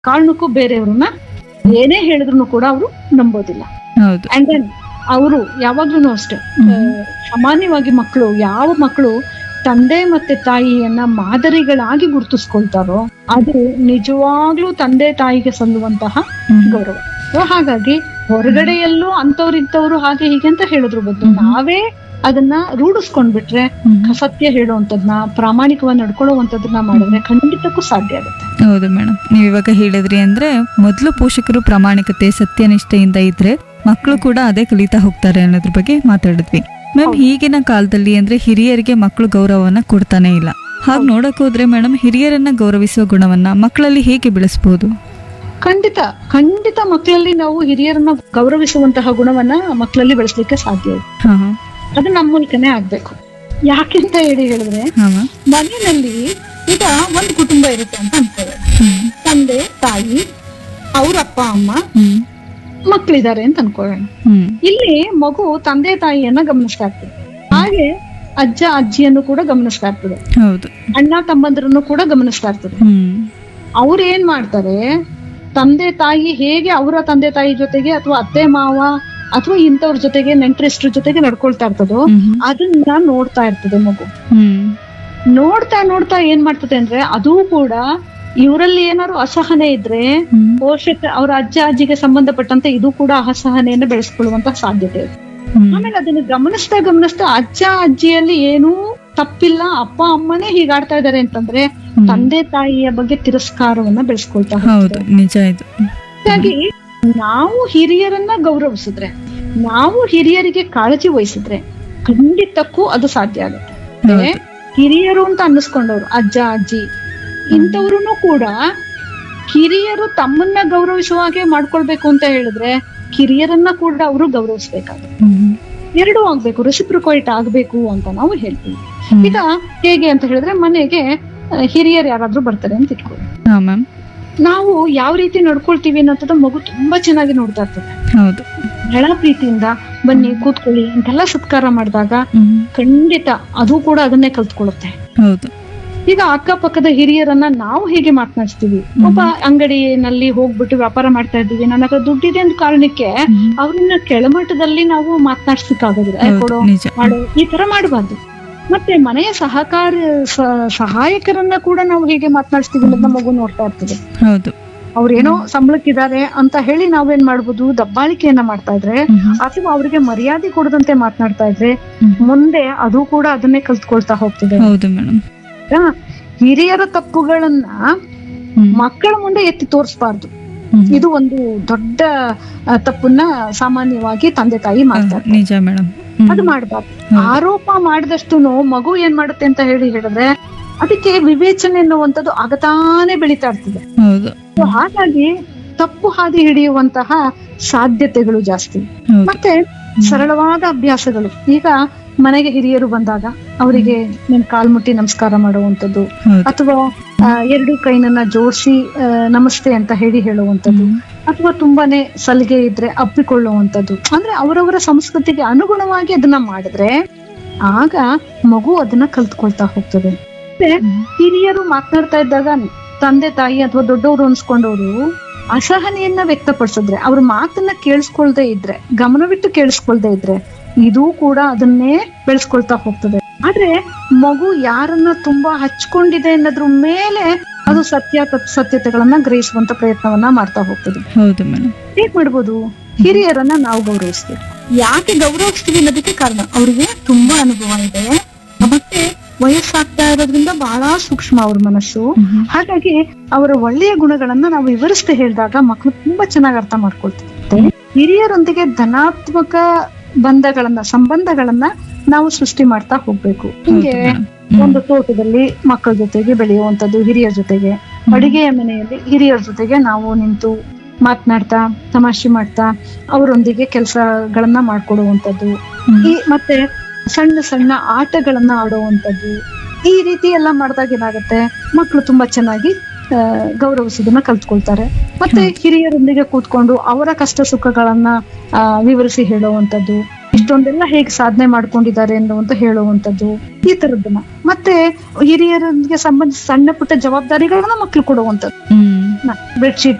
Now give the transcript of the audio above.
ಕಾರಣಕ್ಕೂ ಬೇರೆಯವ್ರನ್ನ ಏನೇ ಹೇಳಿದ್ರು ಕೂಡ ಅವರು ನಂಬೋದಿಲ್ಲ ಹೌದು ಅಂಡ್ ದೆನ್ ಅವರು ಯಾವಾಗ್ಲೂ ಅಷ್ಟೇ ಆ, ಸಾಮಾನ್ಯವಾಗಿ ಮಕ್ಕಳು ಯಾವ ಮಕ್ಕಳು ತಂದೆ ಮತ್ತೆ ತಾಯಿಯನ್ನ ಮಾದರಿಗಳಾಗಿ ಗುರುತಿಸ್ಕೊಳ್ತಾರೋ ಅದು ನಿಜವಾಗ್ಲೂ ತಂದೆ ತಾಯಿಗೆ ಸಲ್ಲುವಂತಹ ಹ್ಮ್. ಗೌರವ So ಹಾಗಾಗಿ ಹೊರಗಡೆಯಲ್ಲೂ ಅಂತವ್ರು ಇಂಥವ್ರು ಹಾಗೆ ಹೀಗೆ ಅಂತ ಹೇಳಿದ್ರು ಬದಲು ನಾವೇ ಅದನ್ನ ರೂಢಿಸ್ಕೊಂಡ್ಬಿಟ್ರೆ ಹ್ಮ್. ಸತ್ಯ ಹೇಳುವಂತದ್ನ ಪ್ರಾಮಾಣಿಕವಾಗಿ ನಡ್ಕೊಳ್ಳುವಂತದನ್ನ ಮಾಡಿದ್ರೆ ಖಂಡಿತಕ್ಕೂ ಸಾಧ್ಯ ಆಗುತ್ತೆ ಹೌದು ಮೇಡಮ್ ನೀವು ಇವಾಗ ಹೇಳಿದ್ರಿ ಅಂದ್ರೆ ಮೊದಲು ಪೋಷಕರು ಪ್ರಾಮಾಣಿಕತೆ ಸತ್ಯನಿಷ್ಠೆಯಿಂದ ಇದ್ರೆ ಮಕ್ಕಳು ಕೂಡ ಅದೇ ಕಲಿತಾ ಹೋಗ್ತಾರೆ ಅನ್ನೋದ್ರ ಬಗ್ಗೆ ಮಾತಾಡಿದ್ವಿ ಮ್ಯಾಮ್ ಈಗಿನ ಕಾಲದಲ್ಲಿ ಅಂದ್ರೆ ಹಿರಿಯರಿಗೆ ಮಕ್ಕಳು ಗೌರವವನ್ನ ಕೊಡ್ತಾನೆ ಇಲ್ಲ ಹಾಗೆ ನೋಡಕ್ ಹೋದ್ರೆ ಮೇಡಮ್ ಹಿರಿಯರನ್ನ ಗೌರವಿಸುವ ಗುಣವನ್ನ ಮಕ್ಕಳಲ್ಲಿ ಹೇಗೆ ಬೆಳೆಸಬಹುದು ಖಂಡಿತ ಖಂಡಿತ ಮಕ್ಕಳಲ್ಲಿ ನಾವು ಹಿರಿಯರನ್ನ ಗೌರವಿಸುವಂತಹ ಗುಣವನ್ನ ಮಕ್ಕಳಲ್ಲಿ ಬೆಳೆಸಲಿಕ್ಕೆ ಸಾಧ್ಯ ಇದೆ ಹಾ ಹಾ ಅದು ನಮ್ಮ ಮೂಲಕನೇ ಆಗ್ಬೇಕು ಯಾಕೆಂತ ಹೇಳಿ ಹೇಳಿದ್ರೆ ಹಾ ಮ್ಯಾಮ್ ಮನೆಯಲ್ಲಿ ಈಗ ಒಂದು ಕುಟುಂಬ ಇರುತ್ತೆ ಅಂತ ಅನ್ಕೊಳ್ಳಿ ಹ್ಮ್ ತಂದೆ ತಾಯಿ ಅವ್ರ ಅಪ್ಪ ಅಮ್ಮ ಹ್ಮ್ ಮಕ್ಕಳಿದ್ದಾರೆ ಅಂತ ಅನ್ಕೊಳ್ಳೋಣ ಹ್ಮ್ ಇಲ್ಲಿ ಮಗು ತಂದೆ ತಾಯಿಯನ್ನ ಗಮನಿಸ್ತಾ ಇರ್ತದೆ ಹಾಗೆ ಅಜ್ಜ ಅಜ್ಜಿಯನ್ನು ಕೂಡ ಗಮನಿಸ್ತಾ ಇರ್ತದೆ ಹೌದು ಅಣ್ಣ ತಮ್ಮಂದ್ರನ್ನು ಕೂಡ ಗಮನಿಸ್ತಾ ಇರ್ತದೆ ಹ್ಮ್ ಅವ್ರು ಏನ್ ಮಾಡ್ತಾರೆ ತಂದೆ ತಾಯಿ ಹೇಗೆ ಅವರ ತಂದೆ ತಾಯಿ ಜೊತೆಗೆ ಅಥವಾ ಅತ್ತೆ ಮಾವ ಅಥವಾ ಇಂಥವ್ರ ಜೊತೆಗೆ ನೆಂಟರಿಷ್ಟ್ರ ಜೊತೆಗೆ ನಡ್ಕೊಳ್ತಾ ಇರ್ತದೋ ಹ್ಮ್ ಅದನ್ನ ನೋಡ್ತಾ ಇರ್ತದೆ ಮಗು ಹ್ಮ್ ನೋಡ್ತಾ ನೋಡ್ತಾ ಏನ್ ಮಾಡ್ತದೆ ಅಂದ್ರೆ ಅದು ಕೂಡ ಇವರಲ್ಲಿ ಏನಾದ್ರು ಅಸಹನೆ ಇದ್ರೆ ಹ್ಮ್ ಪೋಷಕ ಅವ್ರ ಅಜ್ಜ ಅಜ್ಜಿಗೆ ಸಂಬಂಧಪಟ್ಟಂತೆ ಇದು ಕೂಡ ಅಸಹನೆಯನ್ನ ಬೆಳೆಸ್ಕೊಳ್ಳುವಂತ ಸಾಧ್ಯತೆ ಇದೆ ಹ್ಮ್ ಆಮೇಲೆ ಅದನ್ನ ಗಮನಿಸ್ತಾ ಗಮನಿಸ್ತಾ ಅಜ್ಜ ಅಜ್ಜಿಯಲ್ಲಿ ಏನೂ ತಪ್ಪಿಲ್ಲ ಅಪ್ಪ ಅಮ್ಮನೇ ಹೀಗಾಡ್ತಾ ಇದಾರೆ ಅಂತಂದ್ರೆ ಹ್ಮ್. ತಂದೆ ತಾಯಿಯ ಬಗ್ಗೆ ತಿರಸ್ಕಾರವನ್ನ ಬೆಳೆಸ್ಕೊಳ್ತಾ ಹೌದು ಹೋಗ್ತಾರೆ ನಿಜ ಇದು ಹಾಗಾಗಿ ನಾವು ಹಿರಿಯರನ್ನ ಗೌರವಿಸಿದ್ರೆ ನಾವು ಹಿರಿಯರಿಗೆ ಕಾಳಜಿ ವಹಿಸಿದ್ರೆ ಖಂಡಿತಕ್ಕೂ ಅದು ಸಾಧ್ಯ ಆಗುತ್ತೆ ಅಂದ್ರೆ ಹೌದು. ಹಿರಿಯರು ಅಂತ ಅನ್ನಿಸ್ಕೊಂಡವ್ರು ಅಜ್ಜ ಅಜ್ಜಿ ಇಂಥವ್ರು ಕೂಡ ಕಿರಿಯರು ತಮ್ಮನ್ನ ಗೌರವಿಸುವ ಹಾಗೆ ಮಾಡ್ಕೊಳ್ಬೇಕು ಅಂತ ಹೇಳಿದ್ರೆ ಕಿರಿಯರನ್ನ ಕೂಡ ಅವರು ಗೌರವಿಸ್ಬೇಕಾಗುತ್ತೆ ಹ್ಮ್ ಎರಡೂ ಆಗ್ಬೇಕು ರೆಸಿಪ್ರಿಕೋಯಿಟ್ ಆಗ್ಬೇಕು ಅಂತ ನಾವು ಹೇಳ್ತೀವಿ ಹ್ಮ್. ಈಗ ಹೇಗೆ ಅಂತ ಹೇಳಿದ್ರೆ ಮನೆಗೆ ಆ, ಹಿರಿಯರು ಯಾರಾದ್ರೂ ಬರ್ತಾರೆ ಅಂತ ಇಟ್ಕೊಳ್ಳಿ ಹಾ ಮ್ಯಾಮ್ ನಾವು ಯಾವ ರೀತಿ ನಡ್ಕೊಳ್ತೀವಿ ಅನ್ನೋದನ್ನ ಮಗು ತುಂಬಾ ಚೆನ್ನಾಗಿ ನೋಡ್ತಾ ಇರ್ತದೆ ಹೌದು ಬಹಳ ಪ್ರೀತಿಯಿಂದ ಬನ್ನಿ ಕೂತ್ಕೊಳ್ಳಿ ಅಂತೆಲ್ಲ ಸತ್ಕಾರ ಮಾಡಿದಾಗ ಹ್ಮ್ ಖಂಡಿತ ಅದು ಕೂಡ ಅದನ್ನೇ ಕಲ್ತ್ಕೊಳ್ಳುತ್ತೆ ಹೌದು ಈಗ ಅಕ್ಕಪಕ್ಕದ ಹಿರಿಯರನ್ನ ನಾವು ಹೇಗೆ ಮಾತನಾಡಿಸ್ತೀವಿ ಒಬ್ಬ ಅಂಗಡಿನಲ್ಲಿ ಹೋಗ್ಬಿಟ್ಟು ವ್ಯಾಪಾರ ಮಾಡ್ತಾ ಇದ್ದೀವಿ ನನ್ನ ಹತ್ರ ದುಡ್ಡಿದೆ ಅಂತ ಕಾರಣಕ್ಕೆ ಹ್ಮ್. ಅವ್ರನ್ನ ಕೆಳಮಟ್ಟದಲ್ಲಿ ನಾವು ಮಾತನಾಡ್ಸಕ್ಕಾಗೋದಿಲ್ಲ ಏ, ಹೌದು ಕೊಡು ನಿಜ ಮಾಡು ಈ ತರ ಮಾಡಬಾರ್ದು ಮತ್ತೆ ಮನೆಯ ಸಹಕಾರ ಸ- ಸಹಾಯಕರನ್ನ ಕೂಡ ನಾವು ಹೇಗೆ ಮಾತನಾಡಿಸ್ತೀವಿ ಅನ್ನೋದನ್ನ ಮಗು ನೋಡ್ತಾ ಇರ್ತದೆ ಹೌದು ಅವ್ರೇನೋ ಸಂಬಳಕ್ಕಿದ್ದಾರೆ ಅಂತ ಹೇಳಿ ನಾವೇನ್ ಮಾಡ್ಬೋದು ದಬ್ಬಾಳಿಕೆಯನ್ನ ಮಾಡ್ತಾ ಇದ್ರೆ ಹ್ಮ್ ಅಥವಾ ಅವರಿಗೆ ಮರ್ಯಾದೆ ಕೊಡದಂತೆ ಮಾತನಾಡ್ತಾ ಇದ್ರೆ ಹ್ಮ್. ಮುಂದೆ ಅದು ಕೂಡ ಅದನ್ನೇ ಕಲ್ತ್ಕೊಳ್ತಾ ಹೋಗ್ತದೆ ಹೌದು ಮೇಡಮ್ ಈಗ ಹಿರಿಯರ ತಪ್ಪುಗಳನ್ನ ಮಕ್ಕಳ ಮುಂದೆ ಎತ್ತಿ ತೋರಿಸಬಾರ್ದು ಇದು ಒಂದು ದೊಡ್ಡ ಆ, ತಪ್ಪನ್ನ ಸಾಮಾನ್ಯವಾಗಿ ತಂದೆ ತಾಯಿ ಮಾಡ್ತಾರೆ ನಿಜ ಮೇಡಮ್ ಅದು ಮಾಡಬಾರ್ದು ಹೌದು. ಆರೋಪ ಮಾಡಿದಷ್ಟು ಮಗು ಏನ್ ಮಾಡುತ್ತೆ ಅಂತ ಹೇಳಿ ಹೇಳಿದ್ರೆ ಅದಕ್ಕೆ ವಿವೇಚನೆ ಅನ್ನುವಂಥದ್ದು ಆಗತಾನೆ ಬೆಳೀತಾ ಇರ್ತದೆ ಹೌದು So ಹಾಗಾಗಿ ತಪ್ಪು ಹಾದಿ ಹಿಡಿಯುವಂತಹ ಸಾಧ್ಯತೆಗಳು ಜಾಸ್ತಿ ಹೌದು ಮತ್ತೆ ಸರಳವಾದ ಅಭ್ಯಾಸಗಳು ಈಗ ಮನೆಗೆ ಹಿರಿಯರು ಬಂದಾಗ ಅವರಿಗೆ ನಿಮ್ ಕಾಲ್ ಮುಟ್ಟಿ ನಮಸ್ಕಾರ ಮಾಡುವಂಥದ್ದು ಹೌದು ಅಥವಾ ಆ, ಎರಡು ಕೈನನ್ನ ಜೋಡಿಸಿ ನಮಸ್ತೆ ಅಂತ ಹೇಳಿ ಹೇಳುವಂಥದ್ದು ಹ್ಮ್. ಅಥವಾ ತುಂಬಾನೇ ಸಲಿಗೆ ಇದ್ರೆ ಅಪ್ಪಿಕೊಳ್ಳುವಂಥದ್ದು ಅಂದ್ರೆ ಅವರವರ ಸಂಸ್ಕೃತಿಗೆ ಅನುಗುಣವಾಗಿ ಅದನ್ನ ಮಾಡಿದ್ರೆ ಆಗ ಮಗು ಅದನ್ನ ಕಲ್ತ್ಕೊಳ್ತಾ ಹೋಗ್ತದೆ ಮತ್ತೆ ಹಿರಿಯರು ಮಾತನಾಡ್ತಾ ಇದ್ದಾಗ ತಂದೆ ತಾಯಿ ಅಥವಾ ದೊಡ್ಡವರು ಅನ್ಸ್ಕೊಂಡವರು ಅಸಹನೆಯನ್ನ ವ್ಯಕ್ತಪಡಿಸಿದ್ರೆ ಅವ್ರ ಮಾತನ್ನ ಕೇಳಿಸ್ಕೊಳ್ದೆ ಇದ್ರೆ ಗಮನವಿಟ್ಟು ಕೇಳಿಸ್ಕೊಳ್ದೆ ಇದ್ರೆ ಇದು ಕೂಡ ಅದನ್ನೇ ಬೆಳೆಸ್ಕೊಳ್ತಾ ಹೋಗ್ತದೆ ಆದ್ರೆ ಮಗು ಯಾರನ್ನ ತುಂಬಾ ಹಚ್ಕೊಂಡಿದೆ ಅನ್ನೋದ್ರ ಮೇಲೆ ಅದು ಸತ್ಯ ಸತ್ಯತೆಗಳನ್ನ ಗ್ರಹಿಸುವಂತ ಪ್ರಯತ್ನವನ್ನ ಮಾಡ್ತಾ ಹೋಗ್ತದೆ ಹೌದು ಮೇಡಮ್ ಹೇಗ್ ಮಾಡ್ಬೋದು ಹಿರಿಯರನ್ನ ನಾವು ಗೌರವಿಸ್ತೀವಿ ಯಾಕೆ ಗೌರವಿಸ್ತೀವಿ ಅನ್ನೋದಕ್ಕೆ ಕಾರಣ ಅವ್ರಿಗೆ ತುಂಬಾ ಅನುಭವ ಇದೆ ಮತ್ತೆ ವಯಸ್ಸಾಗ್ತಾ ಇರೋದ್ರಿಂದ ಬಹಳ ಸೂಕ್ಷ್ಮ ಅವ್ರ ಮನಸ್ಸು ಹಾಗಾಗಿ ಅವರ ಒಳ್ಳೆಯ ಗುಣಗಳನ್ನ ನಾವು ವಿವರಿಸ್ತಾ ಹೇಳಿದಾಗ ಮಕ್ಕಳು ತುಂಬಾ ಚೆನ್ನಾಗಿ ಅರ್ಥ ಮಾಡ್ಕೊಳ್ತಾರೆ ಹಿರಿಯರೊಂದಿಗೆ ಧನಾತ್ಮಕ ಬಂಧಗಳನ್ನ ಸಂಬಂಧಗಳನ್ನ ನಾವು ಸೃಷ್ಟಿ ಮಾಡ್ತಾ ಹೋಗ್ಬೇಕು ಹಿಂಗೆ ಒಂದು ತೋಟದಲ್ಲಿ ಮಕ್ಕಳ ಜೊತೆಗೆ ಬೆಳೆಯುವಂತದ್ದು ಹಿರಿಯರ ಜೊತೆಗೆ ಅಡಿಗೆಯ ಮನೆಯಲ್ಲಿ ಹಿರಿಯರ ಜೊತೆಗೆ ನಾವು ನಿಂತು ಮಾತನಾಡ್ತಾ ತಮಾಷೆ ಮಾಡ್ತಾ ಅವರೊಂದಿಗೆ ಕೆಲಸಗಳನ್ನ ಮಾಡ್ಕೊಡುವಂಥದ್ದು ಈ ಮತ್ತೆ ಸಣ್ಣ ಸಣ್ಣ ಆಟಗಳನ್ನ ಆಡುವಂಥದ್ದು ಈ ರೀತಿ ಎಲ್ಲ ಮಾಡಿದಾಗ ಏನಾಗುತ್ತೆ ಮಕ್ಕಳು ತುಂಬಾ ಚೆನ್ನಾಗಿ ಆ, ಗೌರವಿಸೋದನ್ನ ಕಲ್ತ್ಕೊಳ್ತಾರೆ ಮತ್ತೆ ಹಿರಿಯರೊಂದಿಗೆ ಕೂತ್ಕೊಂಡು ಅವರ ಕಷ್ಟ ಸುಖಗಳನ್ನ ಆ, ವಿವರಿಸಿ ಹೇಳುವಂಥದ್ದು ಇಷ್ಟೊಂದೆಲ್ಲ ಹೇಗೆ ಸಾಧನೆ ಮಾಡ್ಕೊಂಡಿದ್ದಾರೆ ಅನ್ನುವಂತ ಹೇಳುವಂಥದ್ದು ಈ ತರದ್ದನ್ನ ಮತ್ತೆ ಹಿರಿಯರೊಂದಿಗೆ ಸಂಬಂಧಿಸಿ ಸಣ್ಣ ಪುಟ್ಟ ಜವಾಬ್ದಾರಿಗಳನ್ನ ಮಕ್ಕಳು ಕೊಡುವಂಥದ್ದು ಹ್ಮ್ ಬೆಡ್ಶೀಟ್